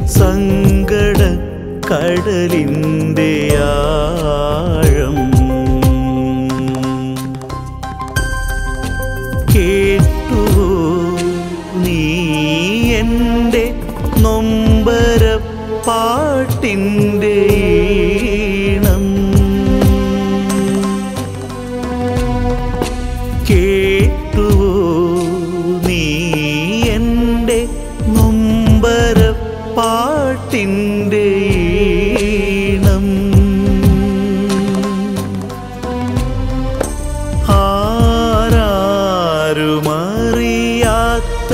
സങ്കട കടലിൻ്റെ ആഴം കേട്ടുവോ നീ എൻ്റെ നൊമ്പര പാട്ടിൻ്റെ ഈണം കേട്ടുവോ നീ എൻ്റെ നൊമ്പര പാട്ടിൻ്റെ ഈണം ആരാരുമറിയാത്ത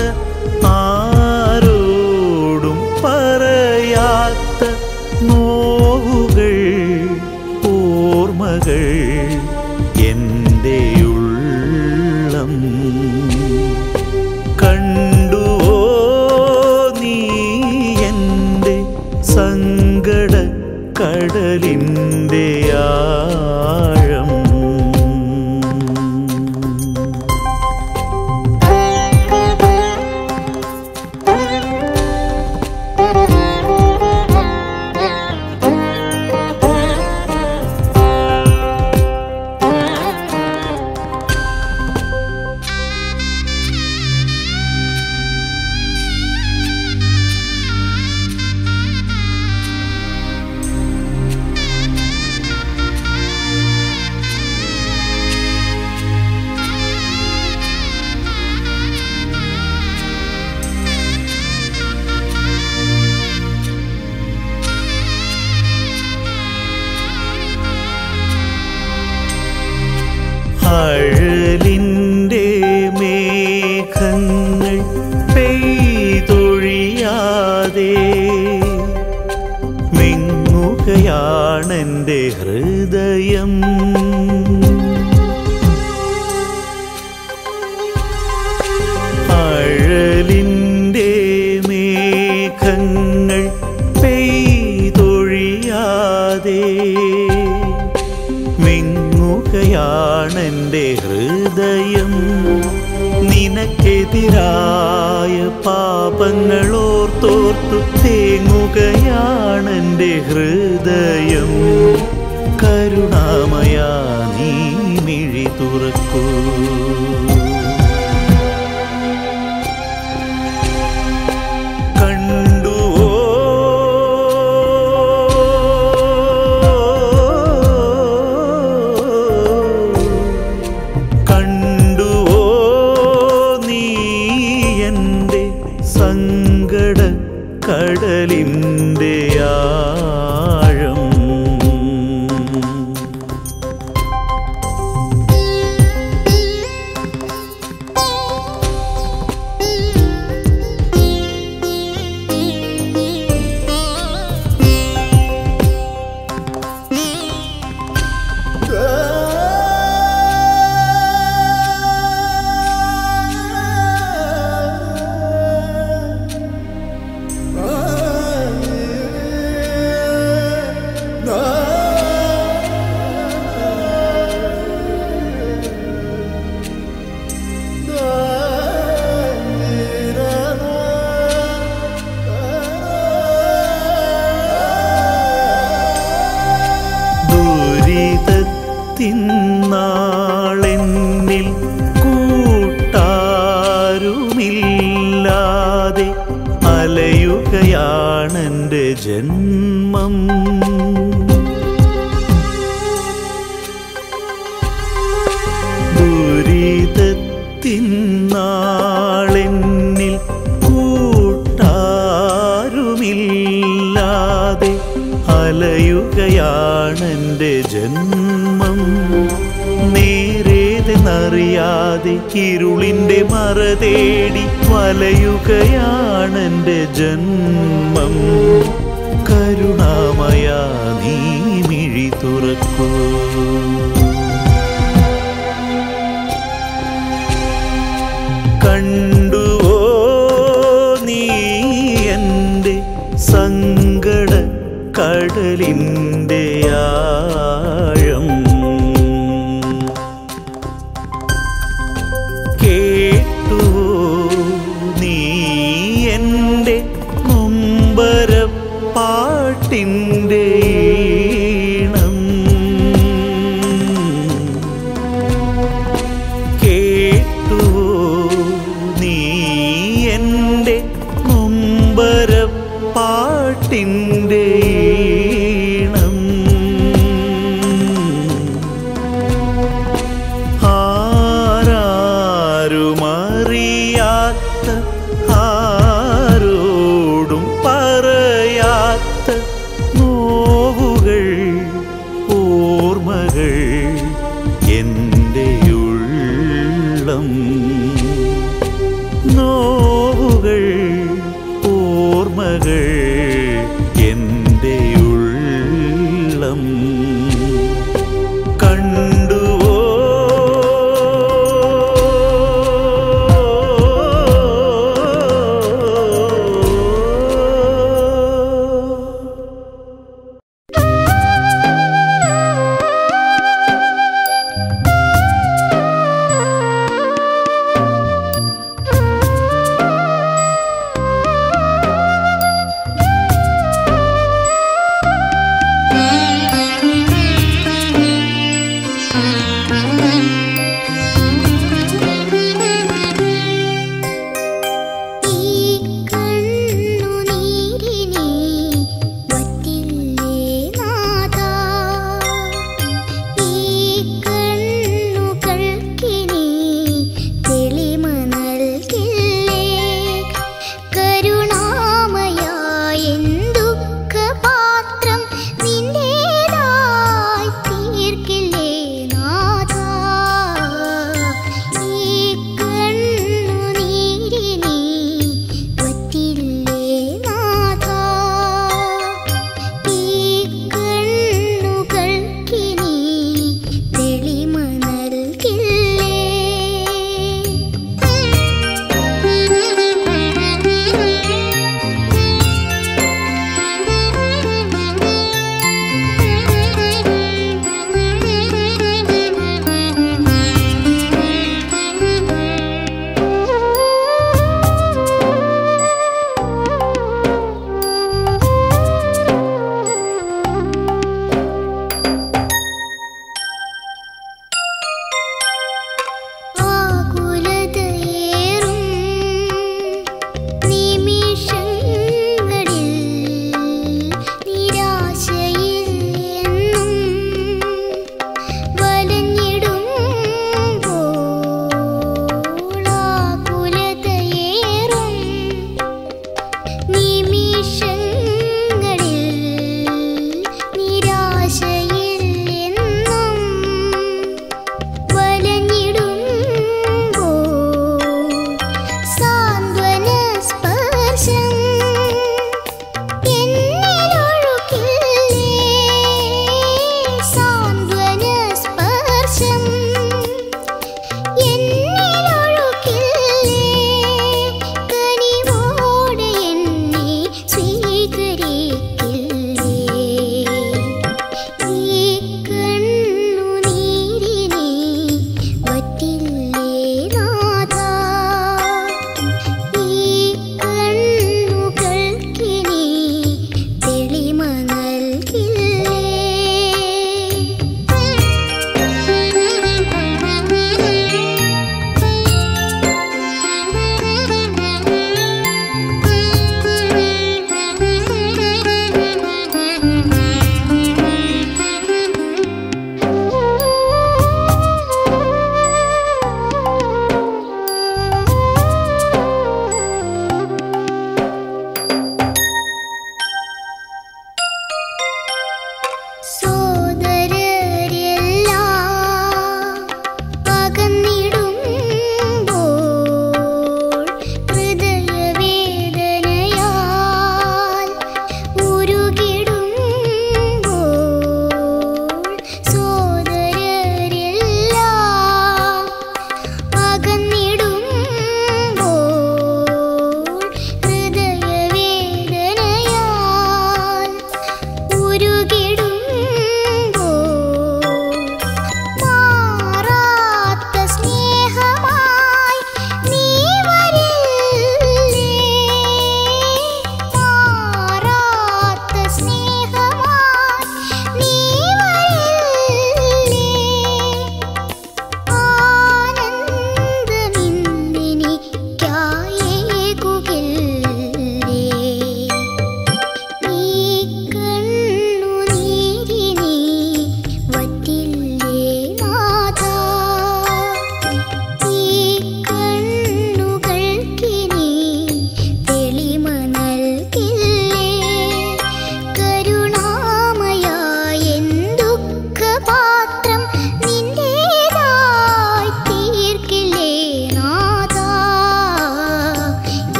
ആരോടും പറയാത്ത നോവുകൾ ഓർമ്മകൾ എൻ്റെ ഉള്ളം കണ്ടുവോ നീ എൻ്റെ സങ്കട കടലിൻ്റെ ആഴം അഴലിൻ്റെ മേഘങ്ങൾ പെയ്തൊഴിയാതെ മിങ്ങുകയാണെൻ്റെ ഹൃദയം അഴലിൻ്റെ മേഘങ്ങൾ പെയ്തൊഴിയാതെ മിങ്ങുകയാണെൻ്റെ ഹൃദയം നിനക്കെതിരായ പാപങ്ങളോർത്തോർത്തു തേങ്ങുകയാണെൻ്റെ ഹൃദയം കരുണാമയ നീ മിഴി തുറക്കൂ കണ്ടുവോ കണ്ടുവോ നീ എൻ്റെ സങ്കട കടലിൻ്റെ ആഴം ദുരിതത്തിൻ നാളെന്നിൽ കൂട്ടാരുമില്ലാതെ അലയുകയാണെൻ്റെ ജന്മം ദുരിതത്തിൻ നാളെന്നിൽ കൂട്ടാരുമില്ലാതെ അലയുകയാണെൻ്റെ ജന്മം നേരേതെന്നറിയാതെ ഇരുളിൻ്റെ മറ തേടി വലയുകയാണെൻ്റെ ജന്മം കരുണാമയ നീ മിഴി തുറക്കൂ കണ്ടുവോ നീ എൻ്റെ സങ്കട കടലിൻ്റെ ആഴം കേട്ടുവോ നീ എൻ്റെ നൊമ്പര പാട്ടിൻ്റെ ഈണം ആരാരുമറിയാത്ത ആരോടും പറയാത്ത നോവുകൾ ഓർമ്മകൾ എൻ്റെ ഉള്ളം നോവുകൾ ഓർമ്മകൾ എൻ്റെ ഉള്ളം കണ്ടുവോ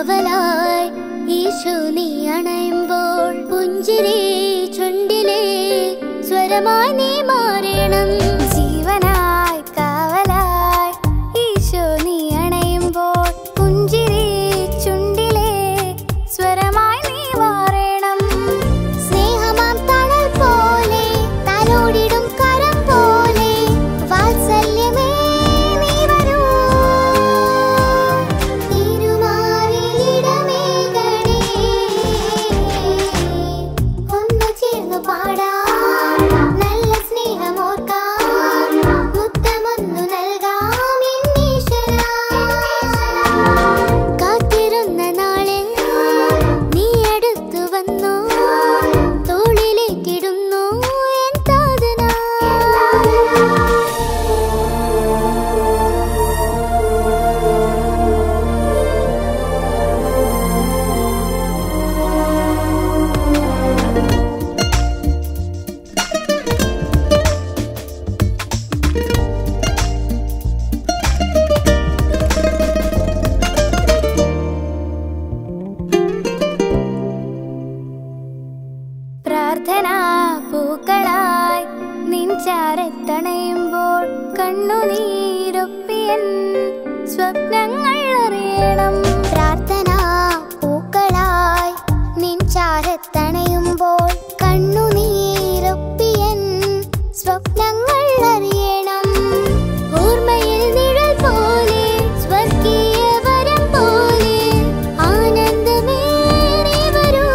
കാവലായി ഈശോ നീ അണയുമ്പോൾ പുഞ്ചിരി ചുണ്ടിലെ സ്വരമായി നീ മാറണം ജീവനായി കാവലായി ഈശോ നീ അണയുമ്പോൾ പുഞ്ചിരി ചുണ്ടിലെ സ്വരമായി നീ മാറണം സ്നേഹമാം തണൽ പോലെ തലോടിടും കരം പോലെ വാത്സല്യമേ നീ വരൂ തിരുമാറിയിടമേകണേ ഒന്ന് ചേർന്നു പാടാം നല്ല സ്നേഹമോർക്കാം മുത്തമൊന്നു നൽകാം എന്നീശ്വരാ കാത്തിരുന്ന നാളിൽ നീ അടുത്തു വന്നു തോളിലേക്കിടുന്നു എൻ താതനാ പ്രാർത്ഥന പൂക്കളായി നിൻചാരത്തണയുമ്പോൾ കണ്ണുനീരൊപ്പിയൻ സ്വപ്നങ്ങൾ അറിയണം പ്രാർത്ഥന പൂക്കളായി നിൻചാരത്തണയുമ്പോൾ കണ്ണുനീരൊപ്പിയൻ സ്വപ്നങ്ങൾ അറിയണം ഓർമ്മയിൽ നിഴൽ പോലെ സ്വർഗീയ വരം പോലെ ആനന്ദമേറി വരൂ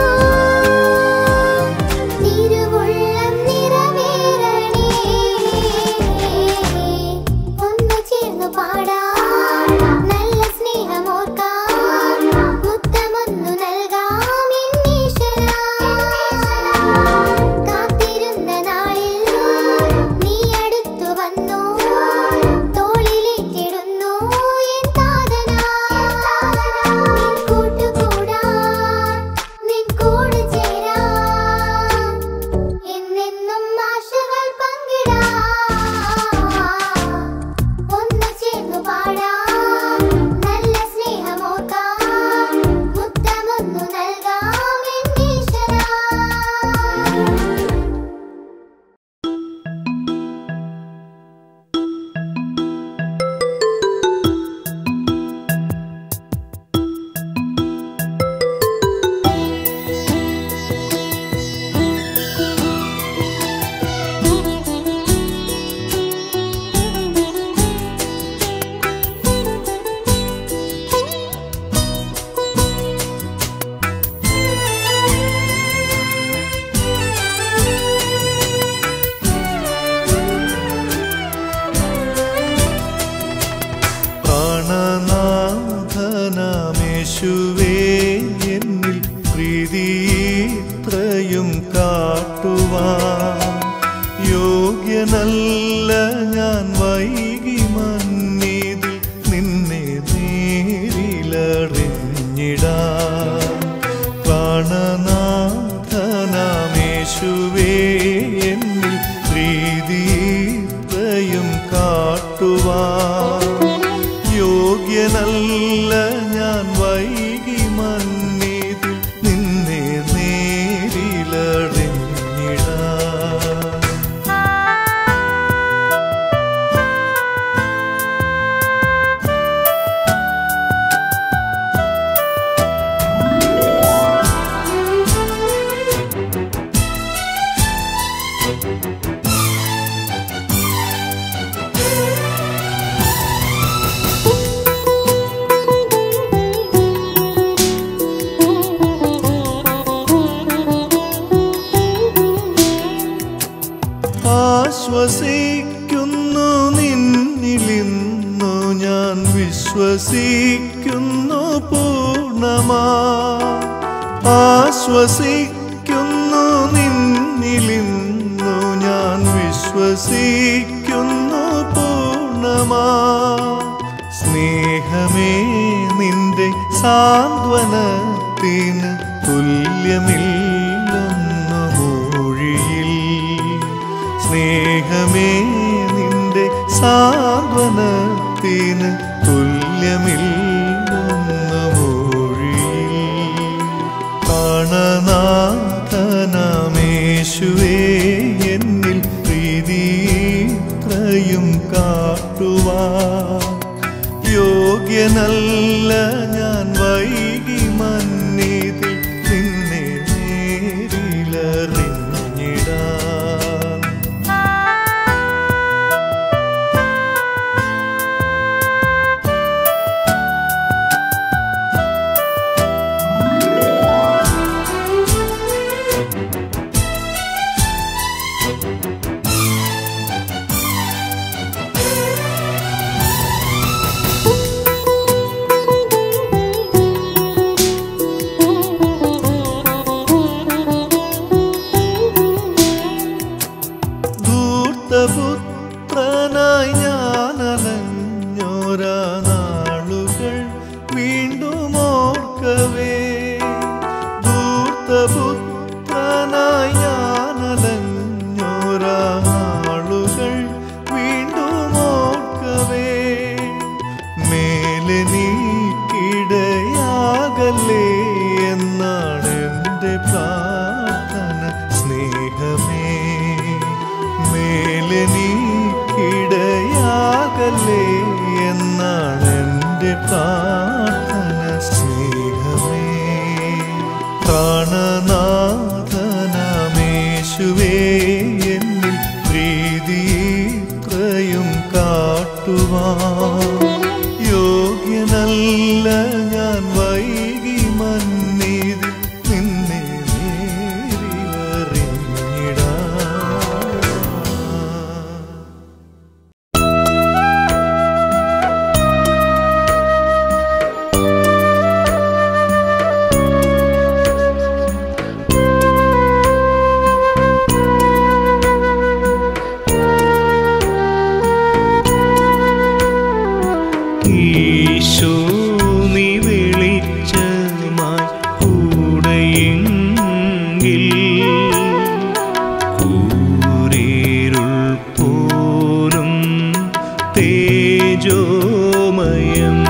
തിരുവുള്ളം നിറവേറണേ ഒന്ന് ചേർന്നു പാടാം നല്ല സ്നേഹമോർക്കാം മുത്തമൊന്നു നൽകാം എന്നീശ്വരാ കാത്തിരുന്ന നാളിൽ നീ അടുത്തു വന്നു തോളിലേക്കിടുന്നു എൻ താതനാ നിൻ കൂട്ടുകൂടാൻ നിൻ കൂടെ ചേരാൻ എന്നെന്നും ആശകൾ പങ്കിടാം ഒന്ന് ചേർന്നു പാടാം നല്ല സ്നേഹമോർക്കാം മുത്തമൊന്നു നൽകാം എന്നീശ്വരാ പ്രാണനാഥനമേശുവേ എന്നിൽ പ്രീതിത്രയും കാട്ടുവാൻ യോഗ്യനല്ല ഞാൻ വൈകി മന്നിതിൽ നിന്നെ നേരിലറിഞ്ഞിടാൻ പ്രാണനാഥനമേശുവേ എന്നിൽ പ്രീതിത്രയും കാട്ടുവാൻ യോഗ്യനല്ല ഞാൻ വൈകി മന്നിതിൽ നിന്നെ നേരിലറിഞ്ഞിടാൻ ആശ്വസിക്കുന്നു നിന്നിലിന്നു ഞാൻ വിശ്വസിക്കുന്നു പൂർണ്ണമാ ആശ്വസിക്കുന്നു നിന്നിലിന്നു ഞാൻ വിശ്വസിക്കുന്നു പൂർണ്ണമാ സ്നേഹമേ നിന്റെ സാന്ത്വനത്തിന് തുല്യമില്ലെന്നു മൊഴിയിൽ സ്നേഹമേ നിന്റെ സാന്ത്വനത്തിന് തുല്യമില്ലെന്നു മൊഴിയിൽ യേശുവേ എന്നിൽ പ്രീതിത്രയും കാട്ടുവാ യോഗ്യനല്ല ഞാൻ വൈകി മന്നിതിൽ നിന്നെ നേരിലറിഞ്ഞിടാൻ ധൂർത്തപുത്രനായി ഞാനലഞ്ഞോരാ നാളുകൾ വീണ്ടും ഓർക്കവേ ധൂർത്തപുത്രനായി ഞാനലഞ്ഞോരാ നാളുകൾ വീണ്ടും ഓർക്കവേ മേലെ നീക്കിടയാകല്ലേ എന്നാണ് എൻ്റെ പ്രാർത്ഥന സ്നേഹമേ മേലെ നീക്കിടയാകല്ലേ എന്നാണ് എൻ്റെ പ്രാർത്ഥന സ്നേഹമേ പ്രാണനാഥനമേശുവേ എന്നിൽ പ്രീതിത്രയും കാട്ടുവാൻ യോഗ്യനല്ല ഞാൻ വൈകി മന്നിതിൽ നിന്നെ നേരിലറിഞ്ഞിടാൻ ഈശോ നീ വെളിച്ചമായി കൂടെയെങ്കിൽ കൂരിരുൾ പോലും തേജോമയം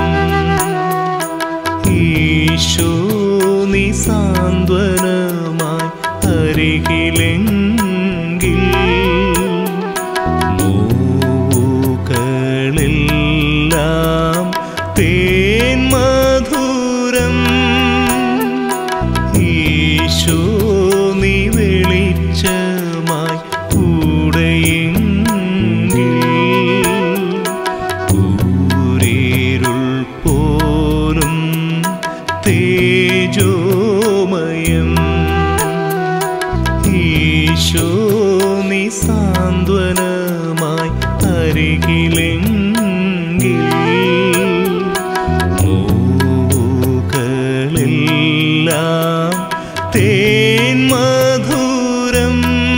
ഈശോ നീ സാന്ത്വനമായി അരികിലെങ്കിൽ നോവുകളെല്ലാം തേൻ മധുരം ഈശോ നീ വെളിച്ചമായി കൂടെയെങ്കിൽ കൂരിരുൾ പോലും തേജോമയം ഈശോ നീ സാന്ത്വനമായി അരികിലെങ്കിൽ നോവുകളെല്ലാം തേൻ മധുരം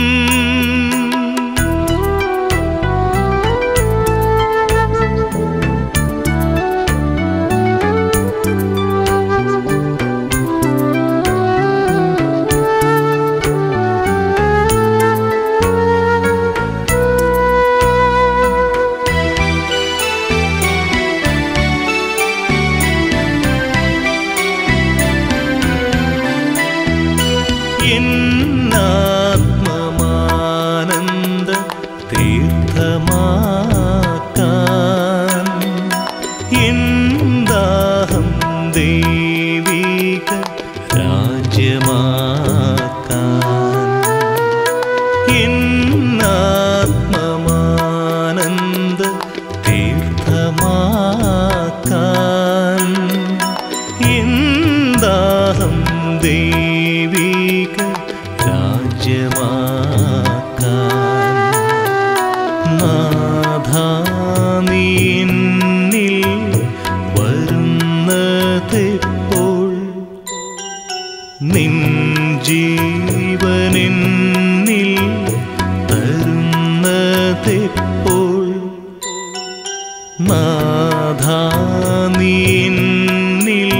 എന്നാത്മമാനന്ദ തീർത്ഥമാക്കാൻ എന്താഹം ദൈവിക രാജ്യമാക്കാൻ എന്നാത്മമാനന്ദ തീർത്ഥമാക്കാൻ എന്താഹം ദൈവിക രാജ്യമാക്കാൻ നാഥാനീന്നിൽ വരുന്നതെപ്പോൾ നിൻ ജീവനെന്നിൽ തരുന്നതെപ്പോൾ നാഥാനീന്നിൽ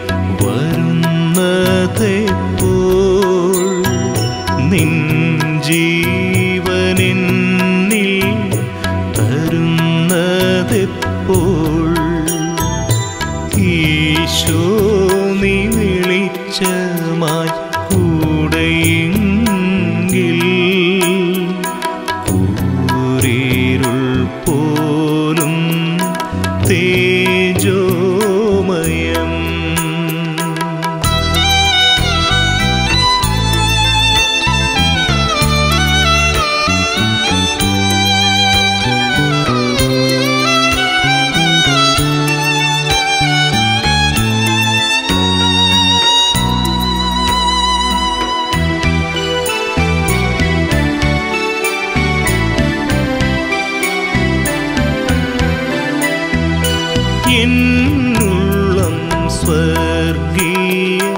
വരുന്നതെപ്പോൾ നിൻ ജീവനെന്നിൽ തരുന്നതെപ്പോൾ ഈശോ നീ വിളിച്ചമായി കൂടെയെങ്കിൽ തേജോമയം എന്നുള്ളം സ്വർഗീയ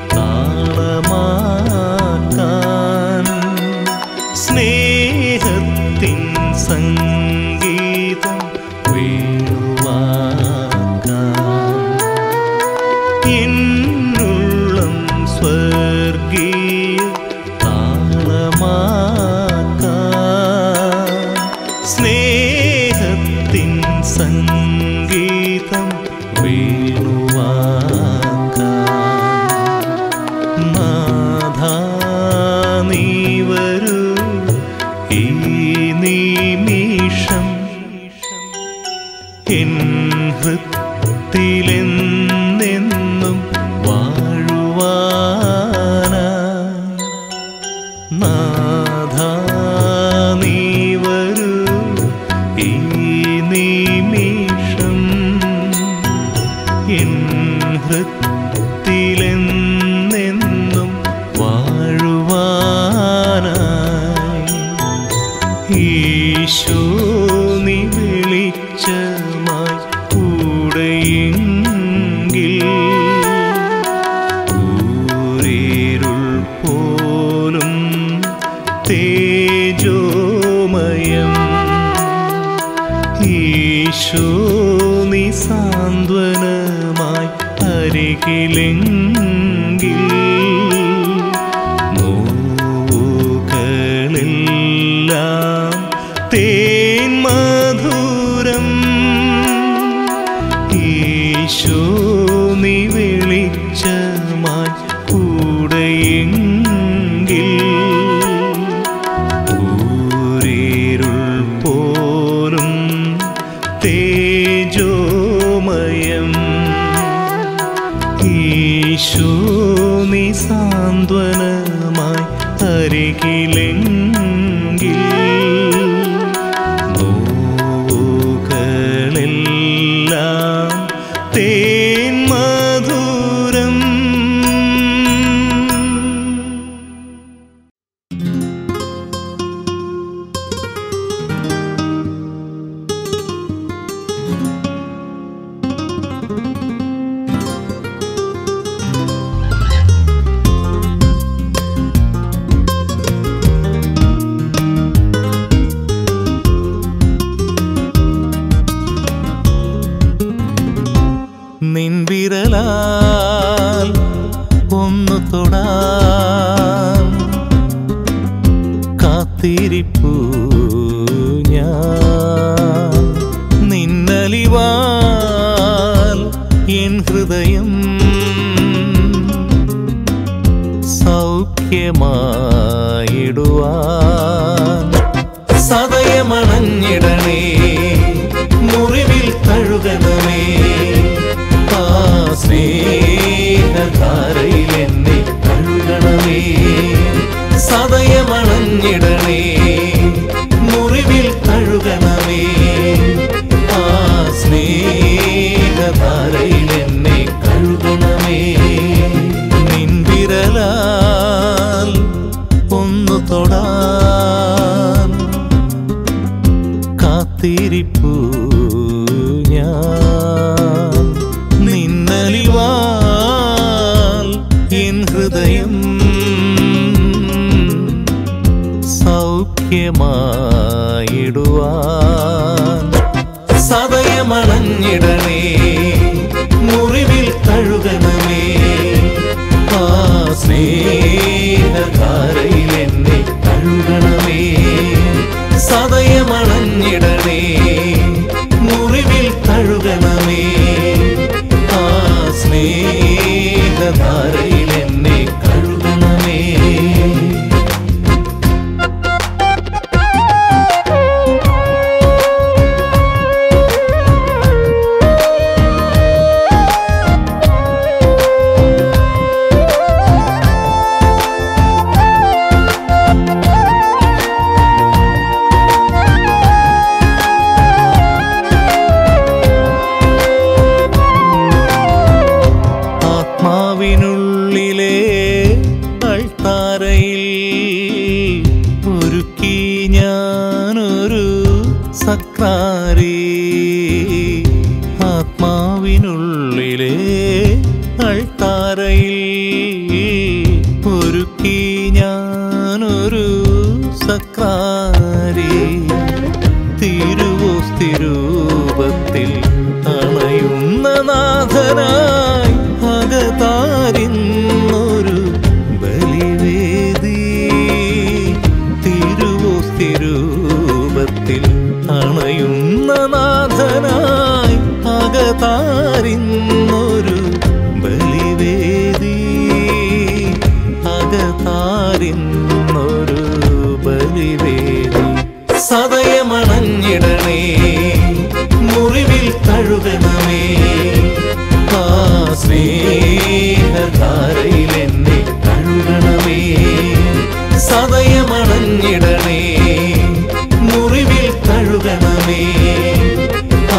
താളമാക്കാൻ സ്നേഹത്തിൻ സംഗീതം വീഴുവാക്കാൻ എന്നുള്ളം സ്വർഗീയ താളമാക്കാൻ സ്നേഹത്തിൻ സംഗീതം വീണുവാക്കാൻ നാഥാ നീ വരൂ ഈ നിമിഷം എൻ ഹൃത്തിലെന്നെന്നും വാഴുവാനായി നാഥാ നീ വരൂ ഈ നിമിഷം എൻ ഹൃത്തിലെന്നെന്നും വാഴുവാനായി ഈശോ നീ വെളിച്ചമായി കൂടെയെങ്കിൽ ഊരേരുൾ പോലും തേജോമയം ഈശോ നീ സാന്ത്വനമായി അരികിലെങ്കിൽ നോവുകളെല്ലാം തേൻ മധുരം ഈശോ നീ വെളിച്ചമായി കൂടെയെങ്കിൽ ഊരേരുൾ പോലും തേജോമയം ഈശോ നീ സാന്ത്വനമായി അരികിലെങ്കിൽ നോവുകളെല്ലാം തേൻ മധുരം നിൻവിരലാൽ ഒന്നു തൊടാൻ കാത്തിരിപ്പു ഞാൻ നിന്നലിവാൽ എൻ ഹൃദയം സൗഖ്യമായിടുവാൻ സദയമണഞ്ഞിടണേ മുറിവിൽ കഴുകണമേ ആ സ്നേഹധാരയിൽ എന്നെ കഴുകണമേ സദയമണഞ്ഞിടണേ മുറിവിൽ കഴുകണമേ ആ സ്നേഹധാരയിൽ എന്നെ കഴുകണമേ നിൻവിരലാൽ ഒന്നു തൊടാൻ കാത്തിരിപ്പു ഞാൻ നിന്നലിവാൽ എൻ ഹൃദയം സൗഖ്യമായിടുവാൻ സദയമണഞ്ഞിടണേ ആത്മാവിനുള്ളിലെ അൾത്താരയിൽ ഒരുക്കി ഞാനൊരു സക്രാരി തിരുവോസ്തിരൂപത്തിൽ അണയുന്ന നാഥനായി അകതാരിന്നൊരു ബലിവേദി തിരുവോസ്തിരൂപത്തിൽ അണയുന്ന നാഥനായി അകതാരിന്നൊരു ബലിവേദി അകതാരിന്നൊരു ബലിവേദി സദയമണഞ്ഞിടണേ മുറിവിൽ കഴുകണമേ ആ സ്നേഹധാരയിൽ എന്നെ കഴുകണമേ സദയമണഞ്ഞിടണേ മുറിവിൽ കഴുകണമേ ആ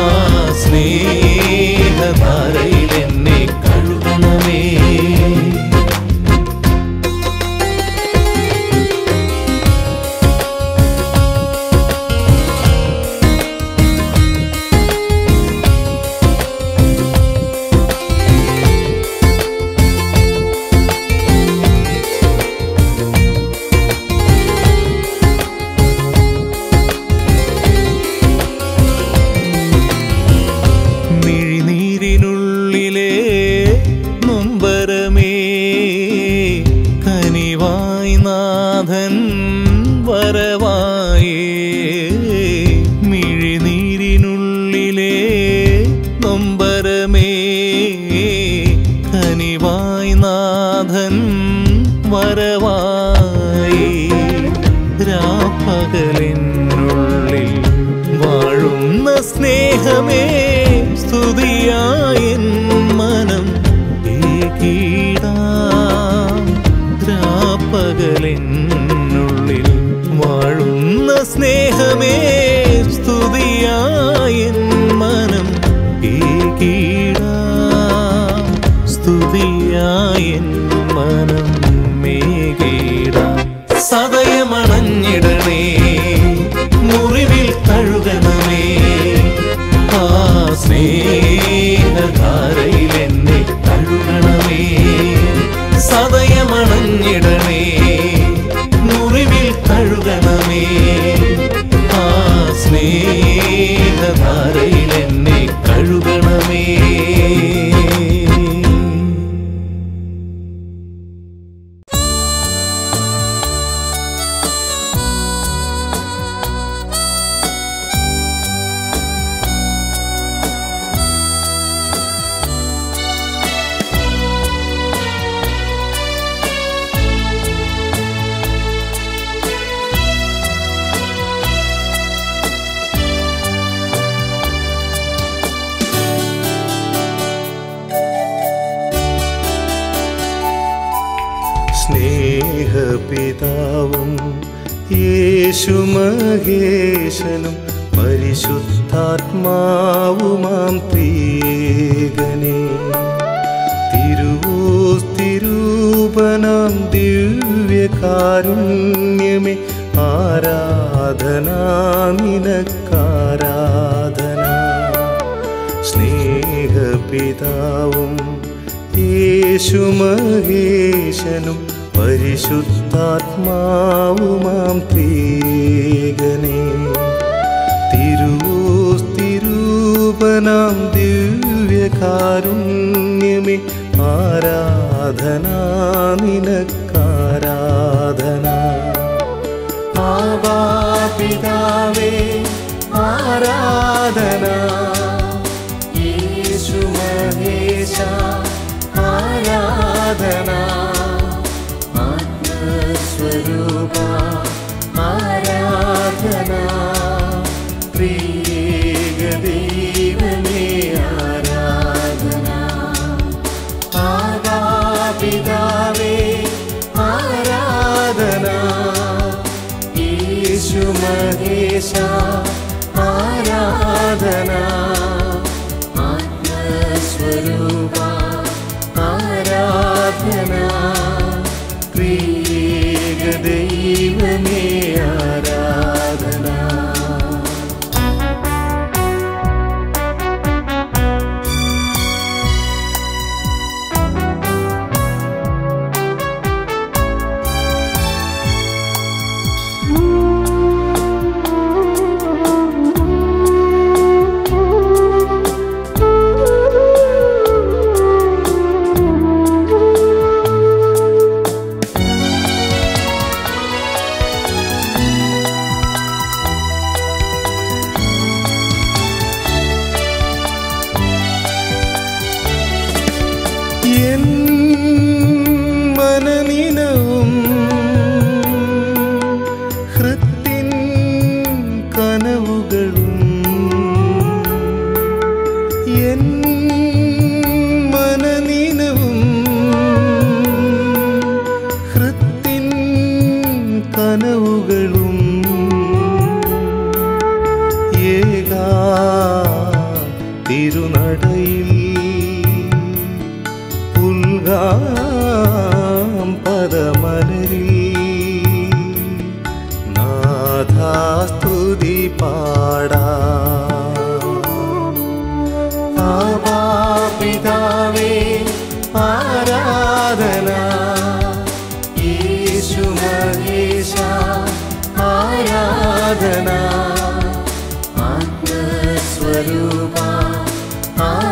സ്നേഹധാരയിൽ എന്നെ കഴുകണമേ മിഴിനീരിനുള്ളിലെ നൊമ്പരമേ കനിവായി നാഥൻ വരവായേ മിഴിനീരിനുള്ളിലെ നൊമ്പരമേ കനിവായി നാഥൻ വരവായി രാപ്പകലിനുള്ളിൽ വാഴുന്ന സ്നേഹമേ സ്തുതിയായ മനം ഏകീടാം രാപ്പകലിനുള്ളിൽ വാഴുന്ന സ്നേഹമേ സ്തുതിയായ മനം ഏകീടാം സ്തുതിയായ മനം മേകീടാം സദയമണഞ്ഞിടണേ മുറിവിൽ കഴുകണമേ ആ സ്നേഹധാരയിൽ എന്നെ കഴുകണമേ സദയമണഞ്ഞിടണേ മുറിവിൽ കഴുകണമേ ആ സ്നേഹധാരയിൽ എന്നെ കഴുകണമേ സ്നേഹപിതാവും യേശുമഹേശനും പരിശുദ്ധാത്മാവുമാം പ്രിയകനെ തിരുവോസ്തിരൂപനാം ദിവ്യകാരുണ്യമേ ആരാധന നിനക്കാരാധന സ്നേഹപിതാവും യേശുമഹേശനും പരിശുദ്ധാത്മാവുമാം പ്രിയകനെ തിരുവോസ്തിരൂപനാം ദിവ്യകാരുണ്യമേ ആരാധന നിനക്കാരാധന ആവാപിതാവേ ആരാധന യേശു മഹേശ ആരാധന ആത്മസ്വരൂപ ആരാധന പ്രിയ ദൈവമേ ആരാധന ആവാപിതാവേ ആരാധന യേശു മഹേശ ആരാധന ആത്മസ്വരൂപ ആരാധന പ്രിയ ദൈവമേ ആരാധന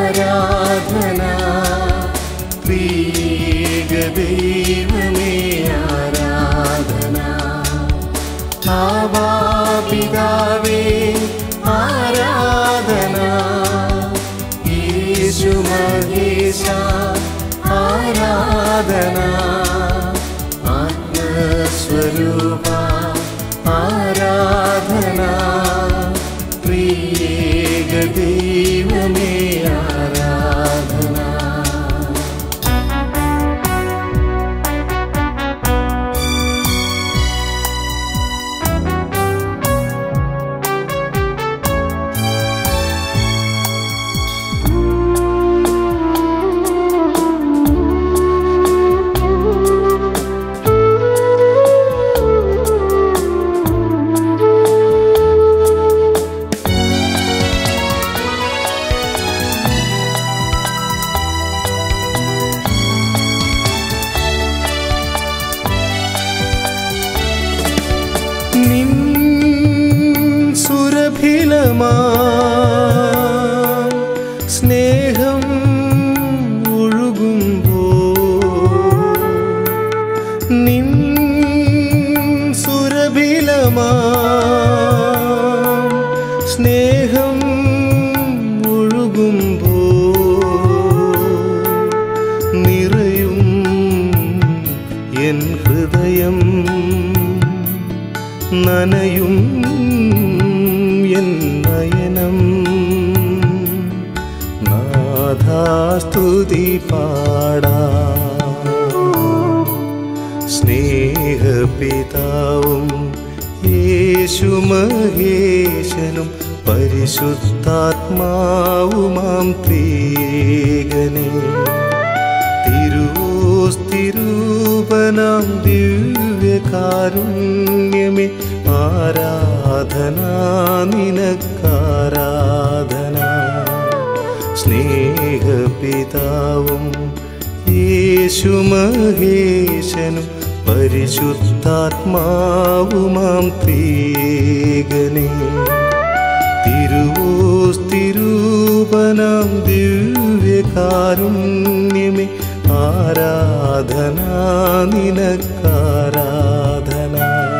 ആരാധന പ്രിയ ദൈവമേ ആരാധന ആവാപിതാവേ ആരാധന യേശു മഹേശ ആരാധന ആത്മസ്വരൂപ ആരാധന പ്രിയ ദൈവമേ ആരാധന നിൻ സുരഭിലമാ സ്നേഹം ഒഴുകുമ്പോ നിൻ സുരഭിലമാ സ്നേഹം ഒഴുകുമ്പോ നിറയും എൻ ഹൃദയം നനയും എൻ നയനം നാഥാസ്തുതി പാടാ സ്നേഹപിതാവും യേശു മഹേശനും പരിശുദ്ധാത്മാവുമാം ത്രീകനെ തിരുവോസ്തിരൂപനാം ദിവ്യകാരുണ്യമേ ആരാധന നിനക്കാരാധന സ്നേഹപിതാവും യേശു മഹേശനും പരിശുദ്ധാത്മാവുമാം ത്രീകനെ തിരുവോസ്തിരൂപനാം ദിവ്യകാരുണ്യമേ ആരാധന നിനക്കാരാധന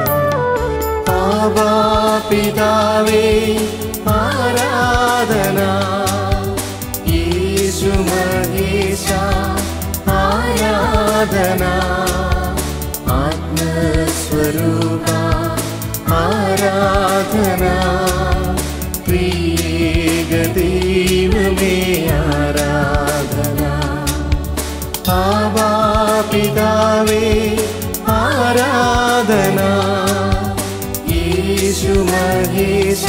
ആവാപിതാവേ ആരാധന യേശു മഹേശ ആരാധന ആത്മസ്വരൂപ ആരാധന പ്രിയ ദൈവമേ ആരാധന ആവാപിതാവേ ആരാധന യേശു മഹേശ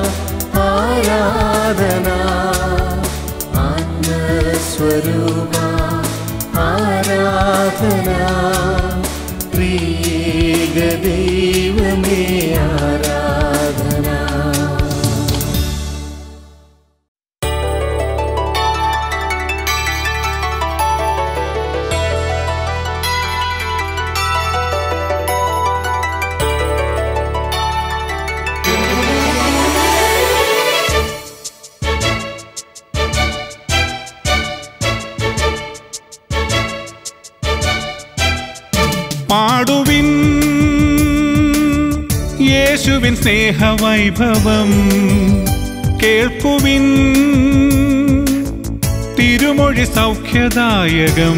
ആരാധന ആത്മസ്വരൂപ ആരാധന പ്രിയ ദൈവമേ ആരാധന പാടുവിൻ യേശുവിൻ സ്നേഹവൈഭവം കേൾക്കുവിൻ തിരുമൊഴി സൗഖ്യദായകം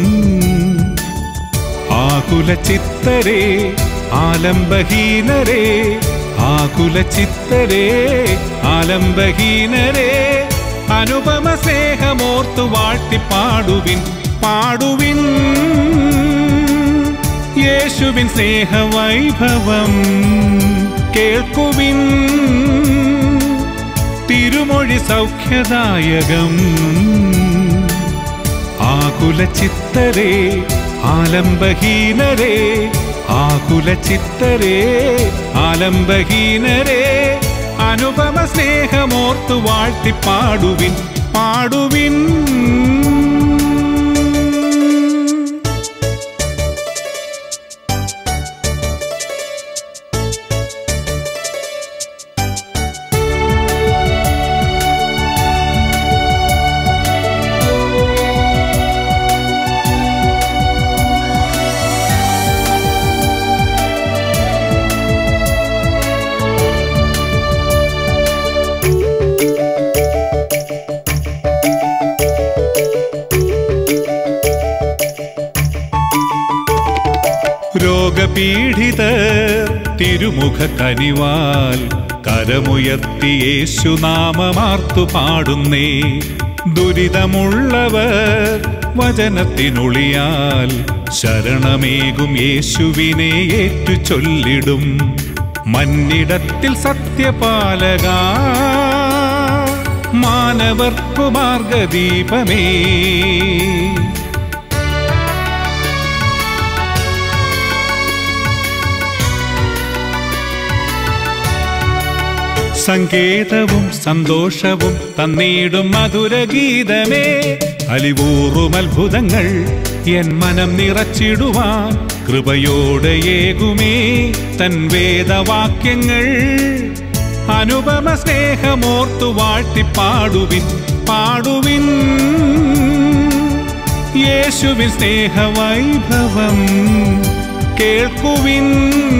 ആകുല ചിത്തരെ ആലംബഹീനരെ ആകുല ചിത്തരെ ആലംബഹീനരെ അനുപമ സ്നേഹമോർത്തു വാഴ്ത്തി പാടുവിൻ പാടുവിൻ യേശുവിൻ സ്നേഹവൈഭവം കേൾക്കുവിൻ തിരുമൊഴി സൗഖ്യദായകം ആകുല ചിത്തരെ ആലംബഹീനരെ ആകുല ചിത്തരെ ആലംബഹീനരെ അനുപമ സ്നേഹമോർത്തു വാഴ്ത്തി പാടുവിൻ പാടുവിൻ തിരുമുഖ കനിവാൽ കരമുയർത്തി യേശുനാമമാർത്തു പാടുന്നേ ദുരിതമുള്ളവർ വചനത്തിനൊളിയാൽ ശരണമേകും യേശുവിനെ ഏറ്റു ചൊല്ലിടും മന്നിടത്തിൽ സത്യപാലക മാനവർക്കു മാർഗദീപമേ സങ്കേതവും സന്തോഷവും തന്നീടും മധുരഗീതമേ അലിവൂറും അത്ഭുതങ്ങൾ എൻ മനം നിറച്ചിടുവാൻ കൃപയോടെ ഏകുമേ തൻ വേദവാക്യങ്ങൾ അനുപമ സ്നേഹമോർത്തു വാഴ്ത്തി പാടുവിൻ പാടുവിൻ യേശുവിൻ സ്നേഹവൈഭവം കേൾക്കുവിൻ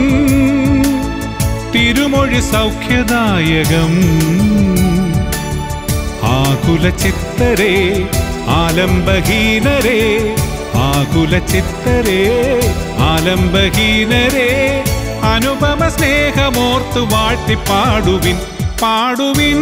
തിരുമൊഴി സൗഖ്യദായകം ആകുല ചിത്തരേ ആലംബഹീനരേ ആകുല ചിത്തരേ ആലംബഹീനരേ അനുപമ സ്നേഹമോർത്തു വാഴ്ത്തി പാടുവിൻ പാടുവിൻ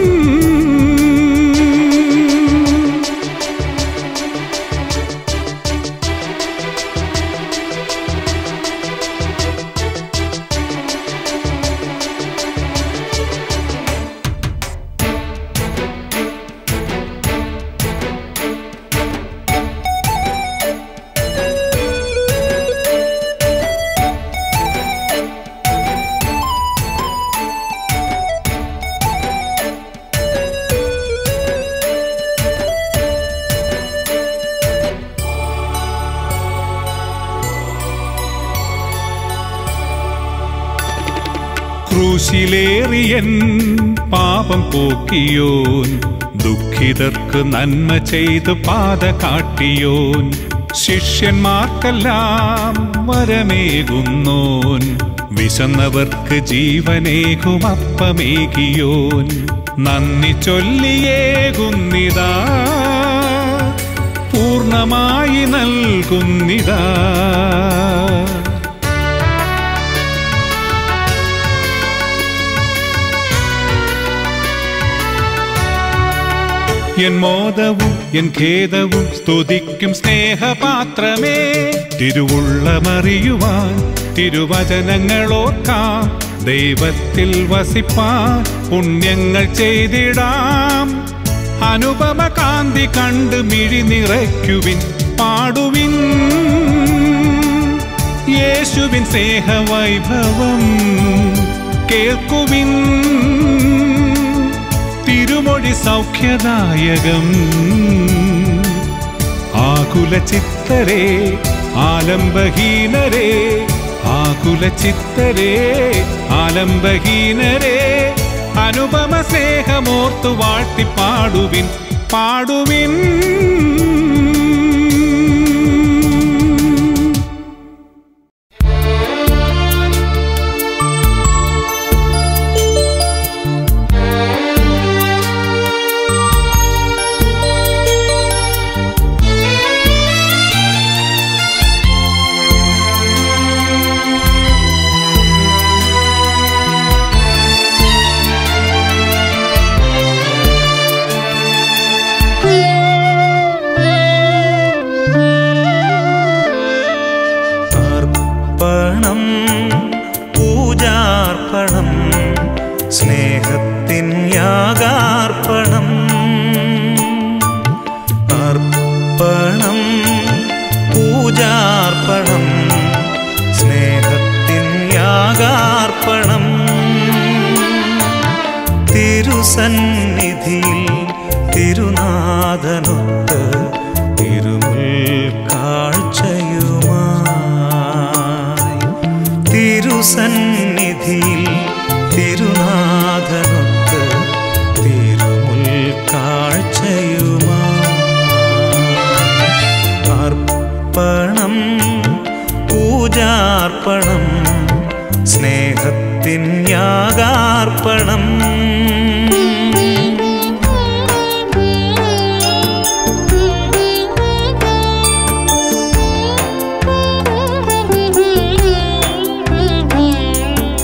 ക്രൂശിലേറിയൻ പാപം പോക്കിയോൻ ദുഃഖിതർക്ക് നന്മ ചെയ്ത് പാത കാട്ടിയോൻ ശിഷ്യന്മാർക്കെല്ലാം വരമേകുന്നോൻ വിശന്നവർക്ക് ജീവനേകും അപ്പമേകിയോൻ നന്ദി ചൊല്ലിയേകുന്നിതാ പൂർണ്ണമായി നൽകുന്നിതാ എൻ മോദവും എൻ ഖേദവും സ്തുതിക്കും സ്നേഹപാത്രമേ തിരുവുള്ളമറിയുവാൻ തിരുവചനങ്ങളോർക്കാം ദൈവത്തിൽ വസിപ്പാൻ പുണ്യങ്ങൾ ചെയ്തിടാം അനുപമ കാന്തി കണ്ട് മിഴി നിറയ്ക്കുവിൻ പാടുവിൻ യേശുവിൻ സ്നേഹവൈഭവം കേൾക്കുവിൻ തിരുമൊഴി സൗഖ്യദായകം ആകുല ചിത്തരേ ആലംബഹീനരേ ആകുല ചിത്തരേ ആലംബഹീനരേ അനുപമ സ്നേഹമോർത്തു വാഴ്ത്തി പാടുവിൻ പാടുവിൻ അർപ്പണം പൂജാർപ്പണം സ്നേഹത്തിൻ യാഗാർപ്പണം അർപ്പണം പൂജാർപ്പണം സ്നേഹത്തിൻ യാഗാർപ്പണം തിരുസന്നിധിയിൽ തിരുനാഥനൊത്ത് തിരുമുൽ കാഴ്ചയുമായി തിരുസന്നിധിയിൽ തിരുനാഥനൊത്ത് തിരുമുൽ കാഴ്ചയുമായി അർപ്പണം പൂജാർപ്പണം സ്നേഹത്തിൻ യാഗാർപ്പണം Thank you.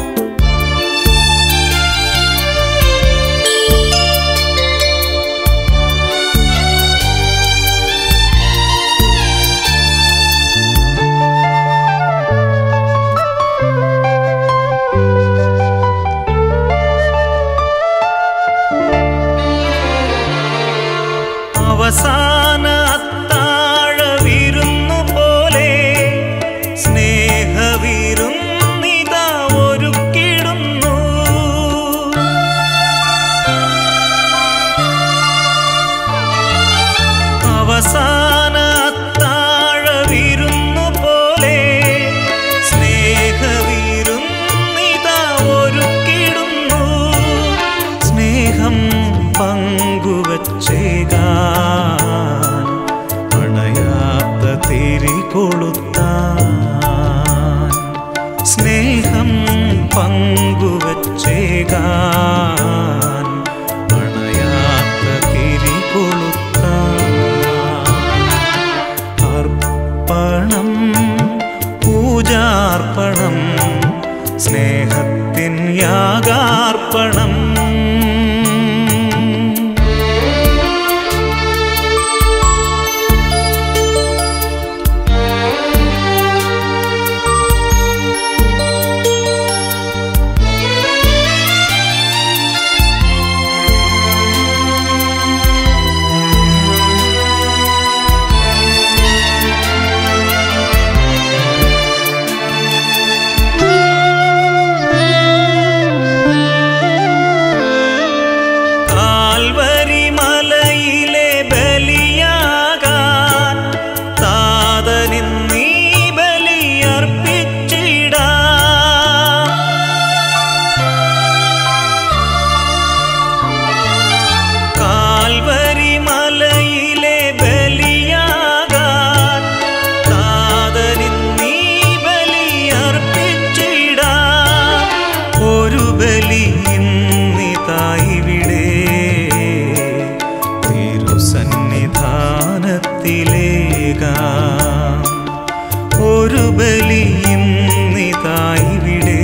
ഒരു ബലിയിന്നിതായിവിടെ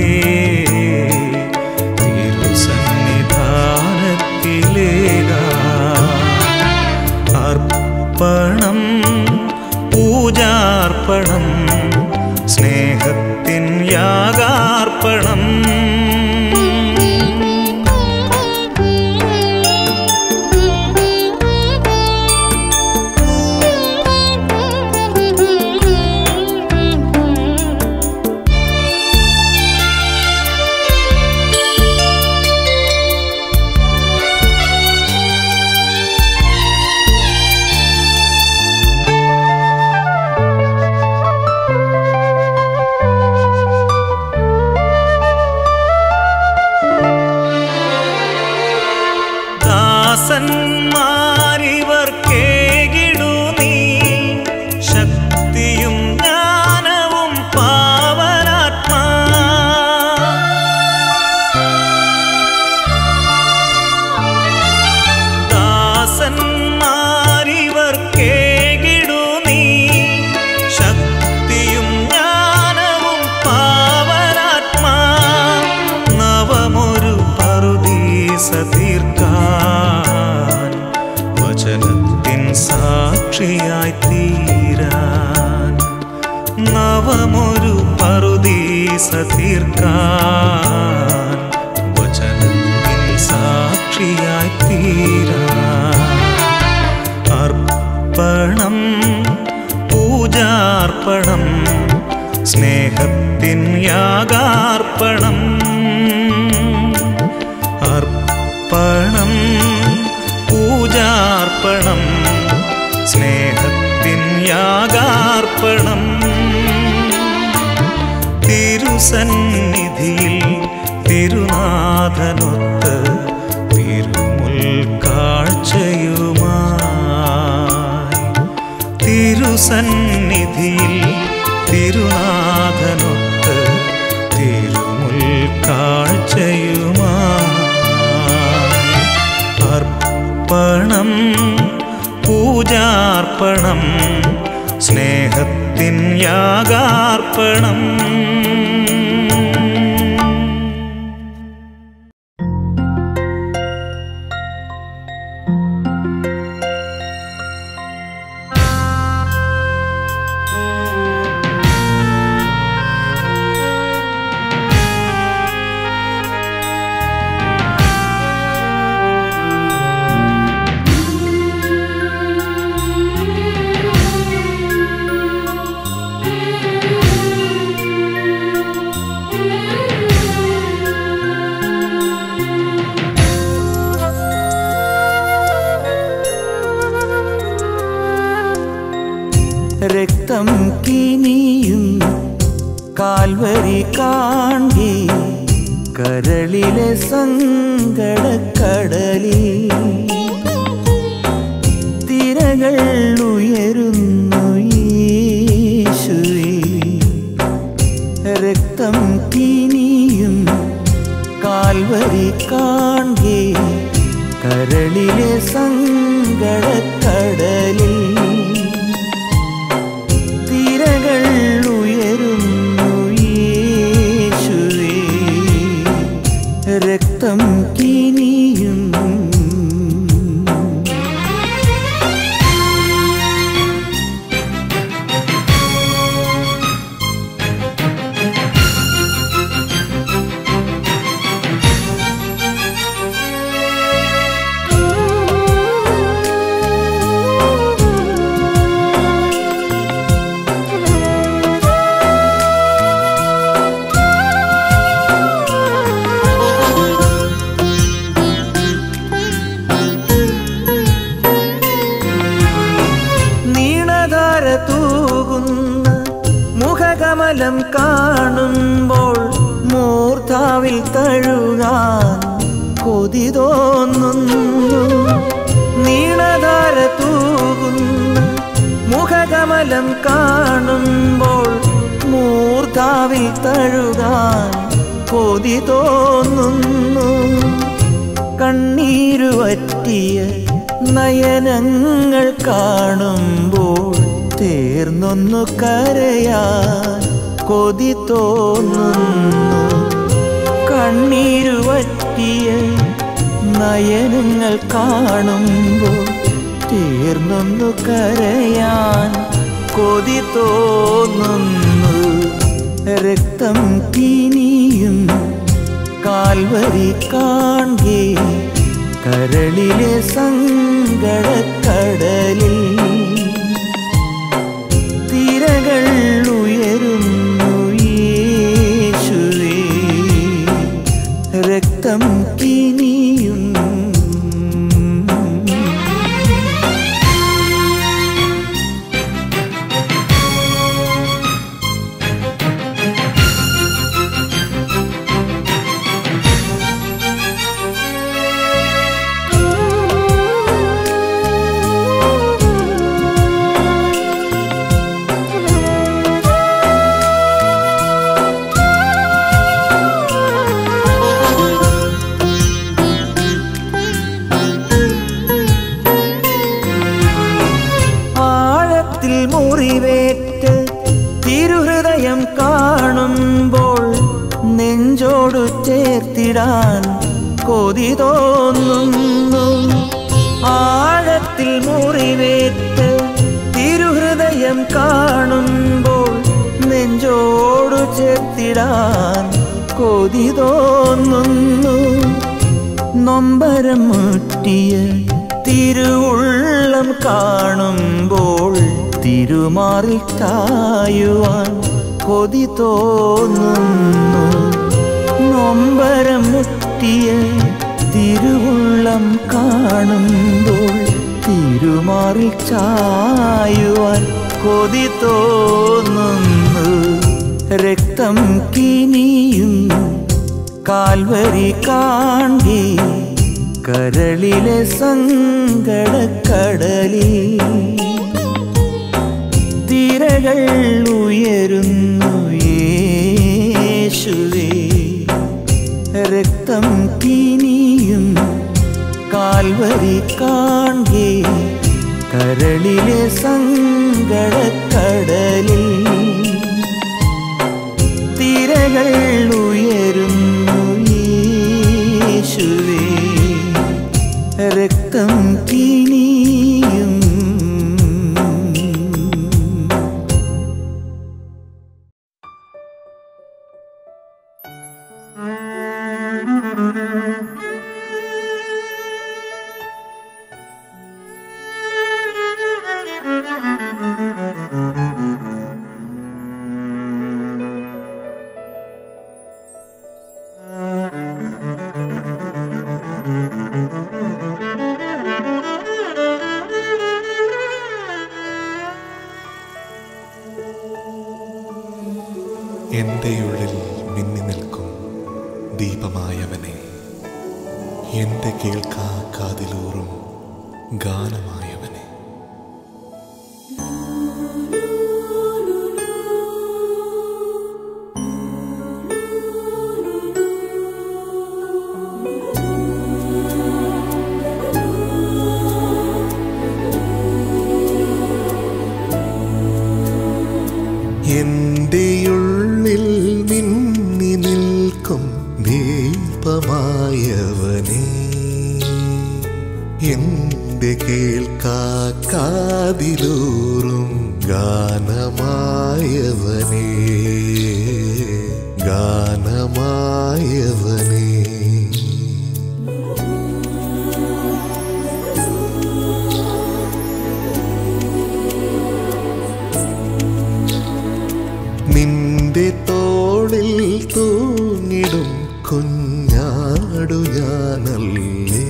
തിരുസന്നിധാനത്തിലേക അർപ്പണം പൂജാർപ്പണം സ്നേഹത്തിൻ യാഗാർപ്പണം ദാസന്മാരിവർക്കേകിടു നീ ശക്തിയും ജ്ഞാനവും പാവനാത്മാ ദാസന്മാരിവർക്കേകിടു നീ ശക്തിയും ജ്ഞാനവും പാവനാത്മാ നവമൊരു പറുദീസ തീർക്കാൻ വചനത്തിൻ സാക്ഷിയായി തീരാൻ നവമൊരു പറുദീസ തീർക്കാൻ വചനത്തിൻ സാക്ഷിയായി തീരാൻ അർപ്പണം പൂജാർപ്പണം സ്നേഹത്തിൻ യാഗാർപ്പണം അർപ്പണം പൂജാർപ്പണം സ്നേഹത്തിൻ യാഗാർപ്പണം തിരുസന്നിധിയിൽ തിരുനാഥനൊത്ത് തിരുമുൽ കാഴ്ചയുമായി തിരുസന്നിധിയിൽ തിരുനാഥനൊത്ത് തിരുമുൽ കാഴ്ചയുമായി അർപ്പണം പൂജാർപ്പണം സ്നേഹത്തിൻ യാഗാർപ്പണം രക്തം കിനിയും കാൽവരി കാണ്ടി കരളിലെ സങ്കടക്കടലിൽ തിരകൾ ഉയരുന്നു യേശുവേ രക്തം കിനിയും കാൽവരി കാണ്ടി കരളിലെ സങ്കടക്കടലിൽ തിരകൾ ഉയരുന്നു യേശുവേ രക്തം കിനിയും നീണധാര തൂകുന്ന മുഖകമലം കാണുമ്പോൾ മൂർധാവിൽ തഴുകാൻ കൊതി തോന്നുന്നു നീണധാര തൂകുന്ന മുഖകമലം കാണുമ്പോൾ മൂർധാവിൽ തഴുകാൻ കൊതി തോന്നുന്നു കണ്ണീരുവറ്റിയ നയനങ്ങൾ കാണുമ്പോൾ ചേർന്നൊന്നു കരയാൻ കൊതി തോന്നുന്നു കണ്ണീരു വറ്റിയ നയനങ്ങൾ കാണുമ്പോൾ ചേർന്നൊന്നു കരയാൻ കൊതി തോന്നുന്നു രക്തം കിനിയും കാൽവരി കാൺകേ കരളിലെ സങ്കടക്കടലിൽ തിരകൾ ഉയരുന്നു യേശുവേ രക്തം കിനിയും ആഴത്തിൽ മുറിവേറ്റ് തിരുഹൃദയം കാണുമ്പോൾ നെഞ്ചോടു ചേർത്തിടാൻ കൊതി തോന്നുന്നു ആഴത്തിൽ മുറിവേറ്റ് തിരുഹൃദയം കാണുമ്പോൾ നെഞ്ചോടു ചേർത്തിടാൻ കൊതി തോന്നുന്നു നൊമ്പരം മുട്ടിയ തിരുവുള്ളം കാണുമ്പോൾ തിരുമാറിൽ ചായുവാൻ കൊതി തോന്നുന്നു നൊമ്പരം മുട്ടിയ തിരുവുള്ളം കാണുമ്പോൾ തിരുമാറിൽ ചായുവാൻ കൊതി തോന്നുന്നു രക്തം കിനിയും കാൽവരി കാണ്ടി കരളിലെ സങ്കടക്കടലിൽ തിരകൾ ഉയരുന്നു യേശുവേ രക്തം കിനിയും കാൽവരി കാൺകേ കരളിലെ സങ്കടക്കടലിൽ തിരകൾ ഉയരുന്നു യേശുവേ രക്തം കിനിയും എൻ്റെ ഉള്ളിൽ മിന്നി നിൽക്കും ദീപമായവനെ എൻ്റെ കേൾക്കാ കാതിലൂറും ഗാനമായവനെ എൻ്റെ ഉള്ളിൽ മിന്നി നിൽക്കും ദീപമായവനെ എൻ്റെ കേൾക്കാ കാതിലൂറും ഗാനമായവനെ ഗാനമായവനെ നിന്റെ തോളിൽ തൂങ്ങിടും കുഞ്ഞാടു ഞാനല്ലേ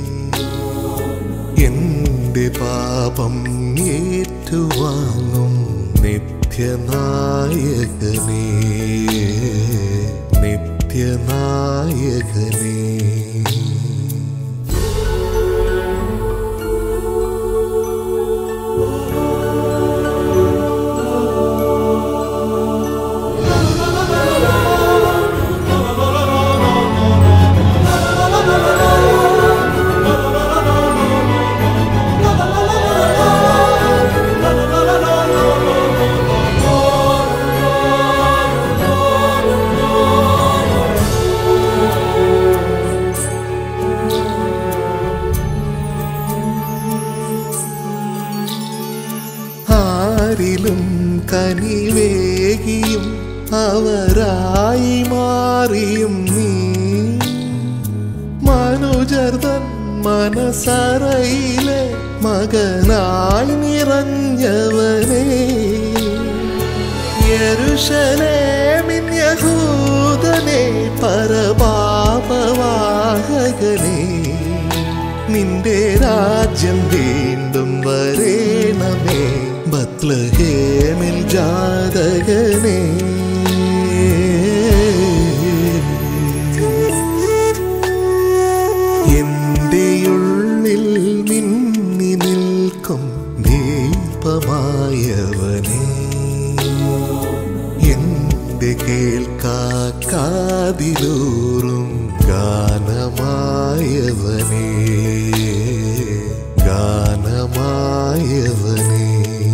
എന്റെ പാപം ഏറ്റുവാങ്ങും നിത്യനായകനേ നിത്യനായകനേ la la la la ആരിലും കനിവേകിയും അവരായി മാറിയും നീ മനുജർതൻ മനസറയിലെ മകനായി നിറഞ്ഞവനേ യരുഷലേമിൻ യഹൂദനെ പരപാപവാഹകനെ നിന്റെ രാജ്യം വീണ്ടും വരേണമേ ബത്ലഹേമിൽ ജാതകനേ എന്റെ ഉള്ളിൽ മിന്നി നിൽക്കും ദീപമായവനേ എന്റെ കേൾക്കാതിലൂറും ഗാനമായവനേ ഗാനമായവനേ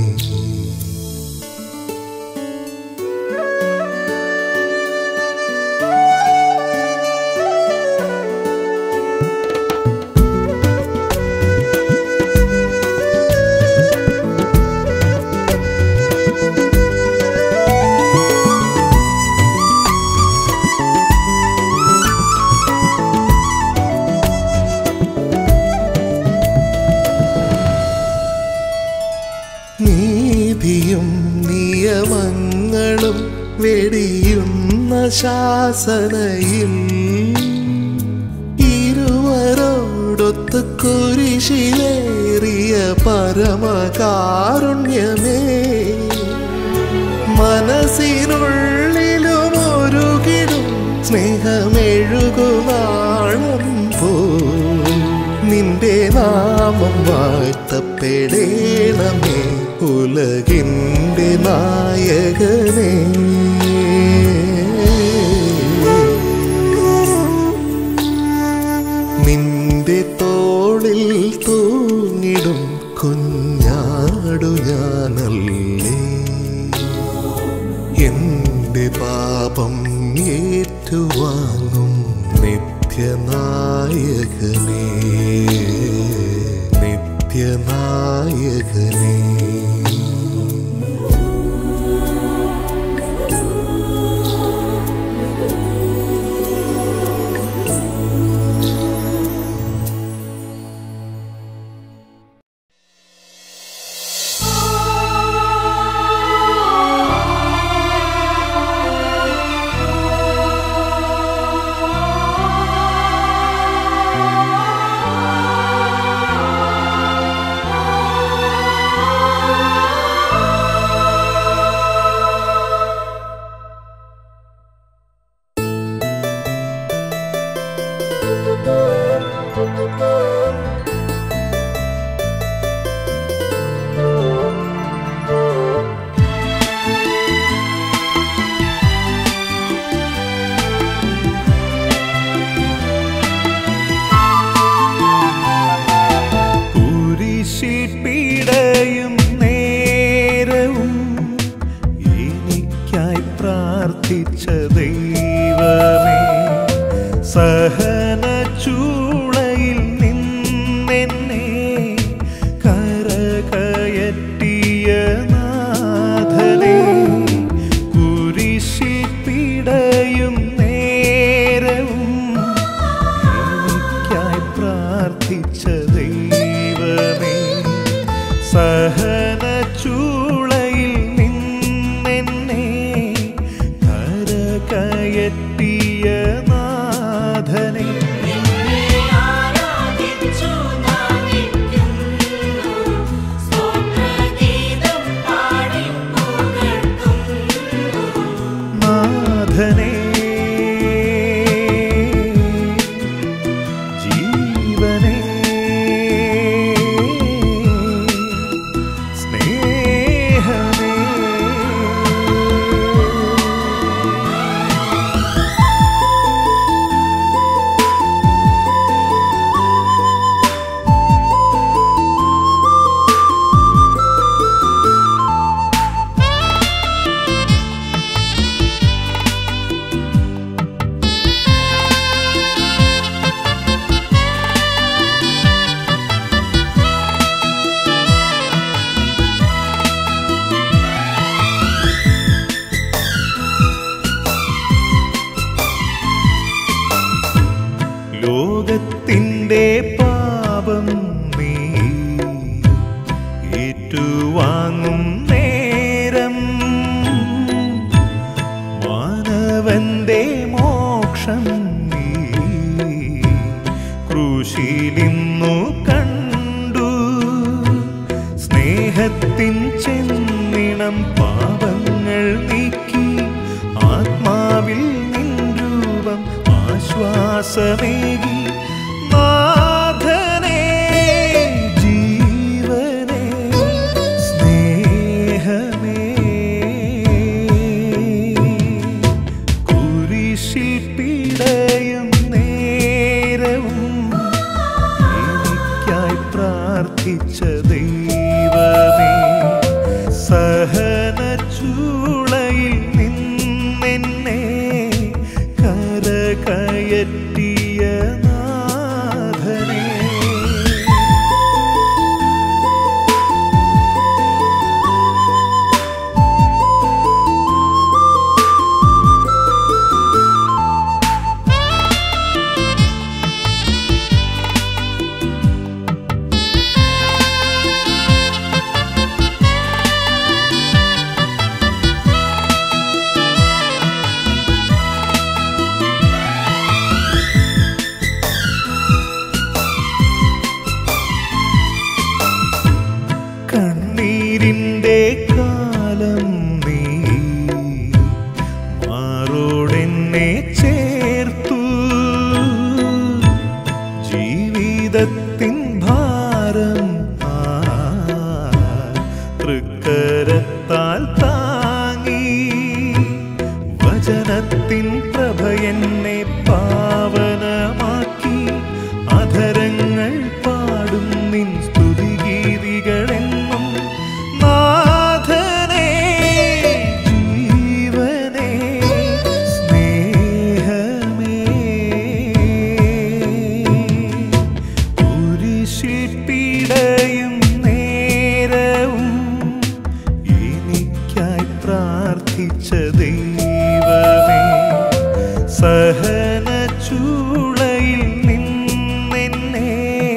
നീതിയും നിയമങ്ങളും വെടിയുന്ന ശാസനയിൽ ഇരുവരോടൊത്ത് കുരിശിലേറിയ പരമകാരുണ്യമേ മനസ്സിനുള്ളിലും ഒരുകിടും സ്നേഹമെഴുകുനാളം പോ നിന്റെ നാമം വാഴ്ത്തപ്പെടേണമേ ഉലകിൻ്റെ നായകനേ നിന്റെ തോളിൽ തൂങ്ങിടും കുഞ്ഞാടു ഞാനല്ലേ എന്റെ പാപം ഏറ്റുവാങ്ങും നിത്യനായകനേ നിത്യനായകനേ കുരിശിൽ പീഡയും നേരവും എനിക്കായി പ്രാർത്ഥിച്ച ദൈവമേ സഹന ചൂളയിൽ നിന്നെന്നെ കരകയറ്റിയ നാഥനെ കുരിശിൽ പീഡയും നേരവും എനിക്കായി പ്രാർത്ഥിച്ച ദൈവമേ സഹന ചൂളയിൽ നിന്നെന്നെ കരകയറ്റിയ നാഥനെ നാഥനെ ജീവനെ സ്നേഹമേ വാങ്ങും നേരം മാനവന്റെ മോക്ഷം നീ ക്രൂശിലിന്നു കണ്ടു സ്നേഹത്തിൻ ചെന്നിണം പാപങ്ങൾ നീക്കി ആത്മാവിൽ നിൻ രൂപം ആശ്വാസമേകി നാഥനേ ജീവനേ സ്നേഹമേ കുരിശിൽ പിടയും നേരവും എനിക്കായി പ്രാർത്ഥിച്ച ദൈവമേ സഹന ചൂളയിൽ നിന്നെന്നെ കരകയറ്റിയ നാഥനേ കണ്ണീരിൻ്റെ കാലം നീ മാറോടെന്നെ ചേർത്തു ജീവിതത്തിൻ ഭാരം ആ തൃക്കരത്താൽ താങ്ങി വചനത്തിൻ പ്രഭയെന്നെ പാവനമാക്കി അധരങ്ങൾ പാടും നിൻ സ്തുതിഗീതികളെന്നും നാഥനേ ജീവനേ സ്നേഹമേ കുരിശിൽ പിടയും നേരവും എനിക്കായി പ്രാർത്ഥിച്ച ദൈവമേ സഹന ചൂളയിൽ നിന്നെന്നെ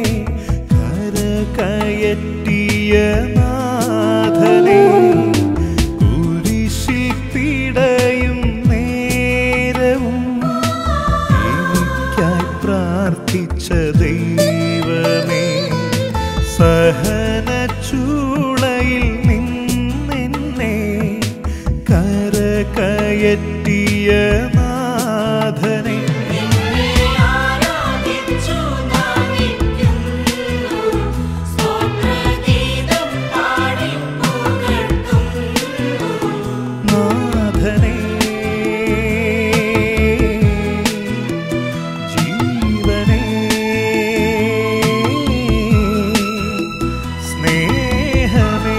കരകയറ്റിയ നാഥനേ കുരിശിൽ പിടയും നേരവും എനിക്കായി പ്രാർത്ഥിച്ച ദൈവമേ സഹന ചൂളയിൽ നിന്നെന്നെ കരകയറ്റിയ നാഥനെ ആരാധിച്ചു നാമിക്കുന്നു സ്തോത്രഗീതം പാടി പുകഴ്ത്തുന്നു നാഥനെ ജീവനേ സ്നേഹമേ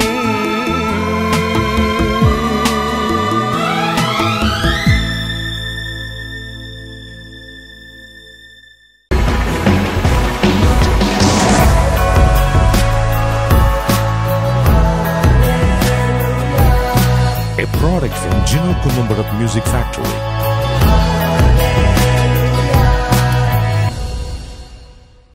a product from Gino Columbarat Music Factory.